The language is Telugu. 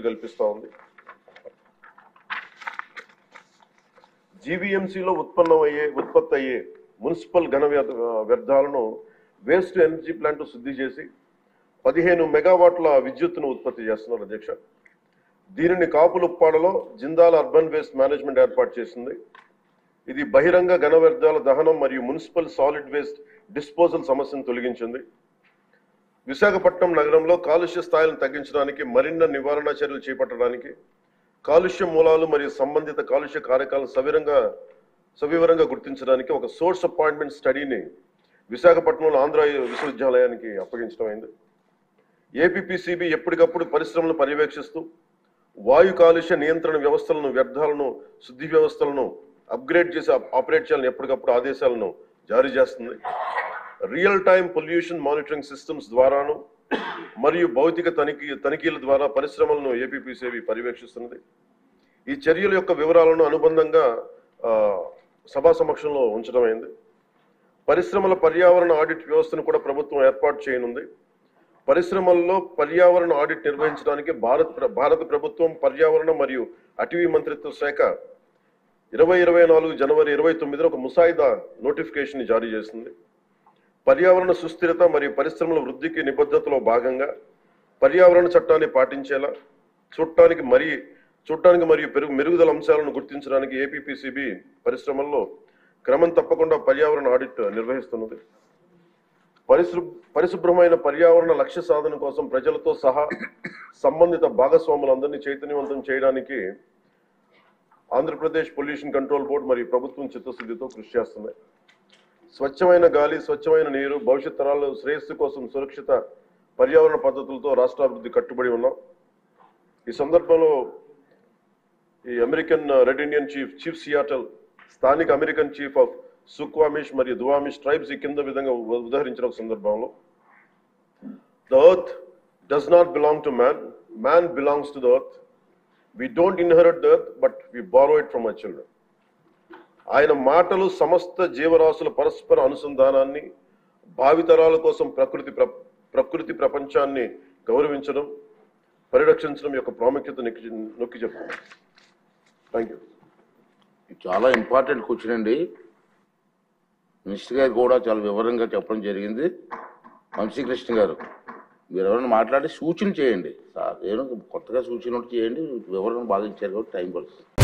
కల్పిస్తూ ఉంది జీవీఎంసీలో ఉత్పన్నమయ్యే ఉత్పత్తి అయ్యే మున్సిపల్ ఘన వ్యర్థ- వ్యర్థాలను వేస్ట్ ఎనర్జీ ప్లాంట్ శుద్ధి చేసి పదిహేను మెగావాట్ల విద్యుత్తును ఉత్పత్తి చేస్తున్నారు అధ్యక్ష దీనిని కాపులుప్పాడలో జిందాల్ అర్బన్ వేస్ట్ మేనేజ్మెంట్ ఏర్పాటు చేసింది ఇది బహిరంగ ఘన వ్యర్థాల దహనం మరియు మున్సిపల్ సాలిడ్ వేస్ట్ డిస్పోజల్ సమస్యను తొలగించింది విశాఖపట్నం నగరంలో కాలుష్య స్థాయిలను తగ్గించడానికి మరిన్న నివారణ చర్యలు చేపట్టడానికి కాలుష్య మూలాలు మరియు సంబంధిత కాలుష్య కారకాలను సవిరంగా సవివరంగా గుర్తించడానికి ఒక సోర్స్ అపాయింట్మెంట్ స్టడీని విశాఖపట్నంలో ఆంధ్ర విశ్వవిద్యాలయానికి అప్పగించడం అయింది ఏపీపీసీబీ ఎప్పటికప్పుడు పరిశ్రమలను పర్యవేక్షిస్తూ వాయు కాలుష్య నియంత్రణ వ్యవస్థలను వ్యర్థాలను శుద్ధి వ్యవస్థలను అప్గ్రేడ్ చేసి ఆప్- ఆపరేట్ చేయాలని ఎప్పటికప్పుడు ఆదేశాలను జారీ చేస్తుంది real time pollution monitoring systems ద్వారాను మరియు భౌతిక తనిఖీ తనిఖీల ద్వారా పరిశ్రమలను ఏపీపీసీబీ పర్యవేక్షిస్తున్నది ఈ చర్యల యొక్క వివరాలను అనుబంధంగా ఆ, సభా సమక్షంలో ఉంచడం అయింది పరిశ్రమల పర్యావరణ ఆడిట్ వ్యవస్థను కూడా ప్రభుత్వం ఏర్పాటు చేయనుంది పరిశ్రమల్లో పర్యావరణ ఆడిట్ నిర్వహించడానికి భారత్ ప్ర- భారత ప్రభుత్వం పర్యావరణ మరియు అటవీ మంత్రిత్వ శాఖ ఇరవై ఇరవై నాలుగు జనవరి ఇరవై తొమ్మిదిన ఒక ముసాయిదా నోటిఫికేషన్ జారీ చేసింది పర్యావరణ సుస్థిరత మరియు పరిశ్రమల వృద్ధికి నిబద్ధతలో భాగంగా పర్యావరణ చట్టాన్ని పాటించేలా చూడటానికి మరి చూడటానికి మరియు పెరుగు మెరుగుదల అంశాలను గుర్తించడానికి ఏపీపీసీబీ పరిశ్రమల్లో క్రమం తప్పకుండా పర్యావరణ ఆడిట్ నిర్వహిస్తున్నది పరిశు పరిశుభ్రమైన పర్యావరణ లక్ష్య సాధన కోసం ప్రజలతో సహా సంబంధిత భాగస్వాములందరినీ చైతన్యవంతం చేయడానికి ఆంధ్రప్రదేశ్ పొల్యూషన్ కంట్రోల్ బోర్డు మరియు ప్రభుత్వం చిత్తశుద్ధితో కృషి చేస్తున్నాయి స్వచ్ఛమైన గాలి స్వచ్ఛమైన నీరు భవిష్యత్ తరాల శ్రేయస్సు కోసం సురక్షిత పర్యావరణ పద్ధతులతో రాష్ట్రాభివృద్ధి కట్టుబడి ఉన్నాం ఈ సందర్భంలో ఈ American red Indian chief chief Seattle స్థానిక అమెరికన్ చీఫ్ ఆఫ్ సుక్వామిష్ మరియు దువామిష్ ట్రైబ్స్ ఈ కింద విధంగా ఉ- ఉదహరించిన ఒక సందర్భంలో the earth does not belong to man man belongs to the earth we don't inherit the earth but we borrow it from our children ఆయన మాటలు సమస్త జీవరాశుల పరస్పర అనుసంధానాన్ని భావితరాల కోసం ప్రకృతి ప్ర- ప్రకృతి ప్రపంచాన్ని గౌరవించడం పరిరక్షించడం యొక్క ప్రాముఖ్యత నొక్కి నొక్కి చెప్తాను థ్యాంక్ యూ ఇది చాలా ఇంపార్టెంట్ క్వశ్చన్ అండి మినిస్టర్ గారు కూడా చాలా వివరంగా చెప్పడం జరిగింది వంశీకృష్ణ గారు మీరు ఎవరైనా మాట్లాడి సూచన చేయండి సార్ ఏదో కొత్తగా సూచన ఒకటి చేయండి వివరణ బాగా ఇచ్చారు కాబట్టి టైం పడుతుంది